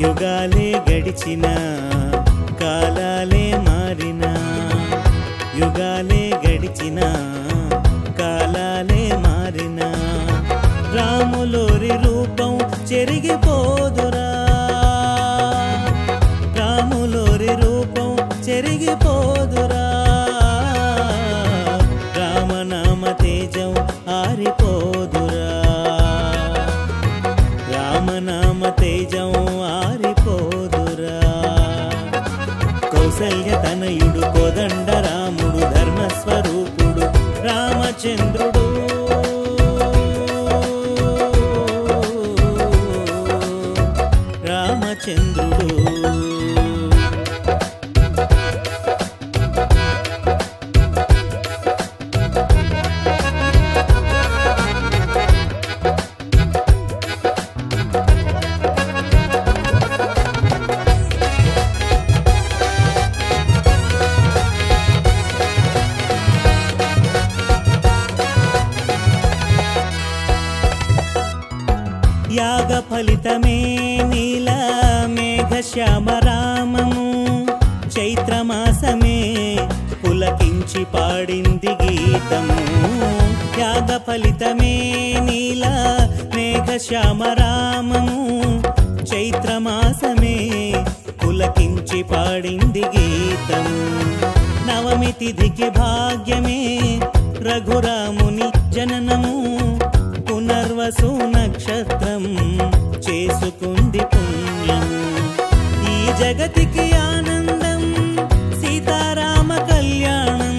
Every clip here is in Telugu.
యుగాలే గడిచిన కాలాలే మారిన యుగాలే గడిచిన కాలాలే మారిన రాములోరి రూపం చెరిగిపోదురా రాములోరి రూపం చెరిగిపోదురా రామనామ తేజం ఆరిపోదురా రామనామ తేజం ఆరిపోదురా కౌసల్య తనయుడు కోదండ రాముడు ధర్మస్వరూపుడు రామచంద్రుడు రామచంద్రుడు యాగ ఫలితమే నీల మేఘ శ్యామ రామము చైత్రమాసమే పులకించి పాడింది గీతము యాగ ఫలితమే నీల మేఘ శ్యామ రామము చైత్రమాసమే పులకించి పాడింది గీతము నవమి తిథికి భాగ్యమే రఘురాముని జననము పునర్వసు నక్షత్రం చేసుకుంది పుణ్యము ఈ జగతికి ఆనందం సీతారామ కళ్యాణం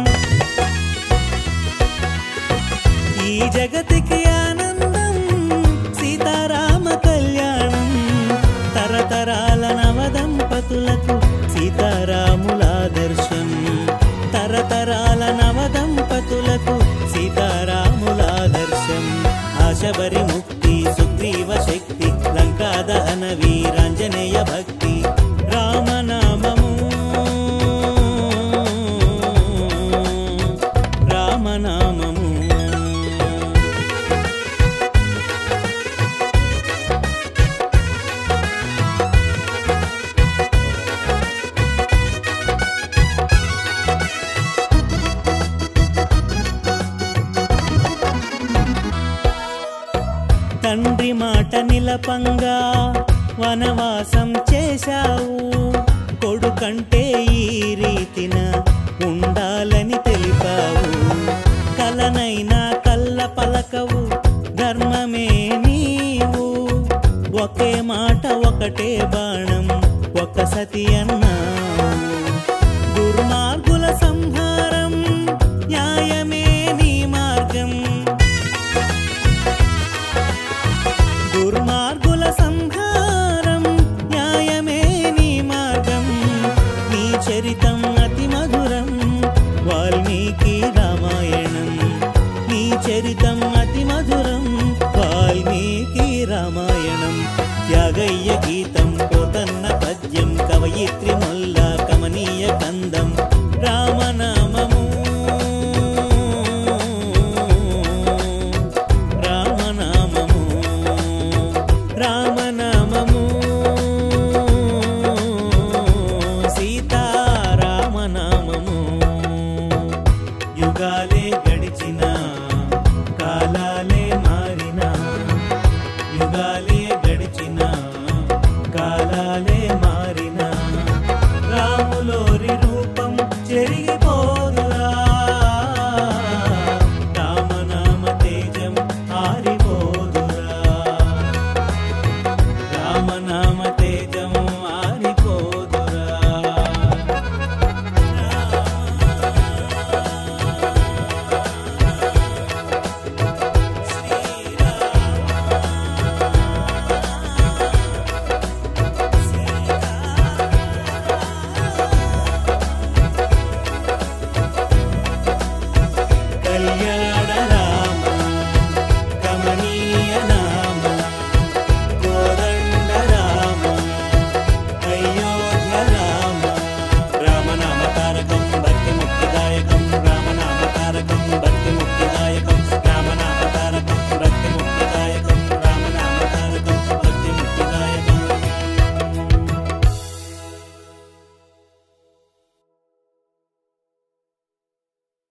ఈ జగతికి ఆనందం సీతారామ కళ్యాణం తరతరాల నవదంపతులకు సీతారాముల దర్శనం తరతరాల నవదంపతులకు సీతారాముల దర్శనం ఆశబరి ముక్తి సుగ్రీవ శక్తి లంకా దహన వీరాంజనేయ భక్తి రామనామము రామనామము తండ్రి మాట నిలపంగా వనవాసం చేశావు కొడుకంటే ఈ రీతిన ఉండాలని తెలిపావు కలనైనా కల్ల పలకవు ధర్మమే నీవు ఒకే మాట ఒకటే బాణం ఒక సతి అన్నావు దుర్మార్గుల సంహారం న్యాయమే నీ మార్గం దుర్మార్గుల సంహారం న్యాయమే నీ మార్గం నీ చరితం అతి మధురం వాల్మీకి రామాయణం నీ చరితం అతి మధురం వాల్మీకి రామాయణం త్యాగయ్య గీతం పోతన్న పద్యం కవయిత్రి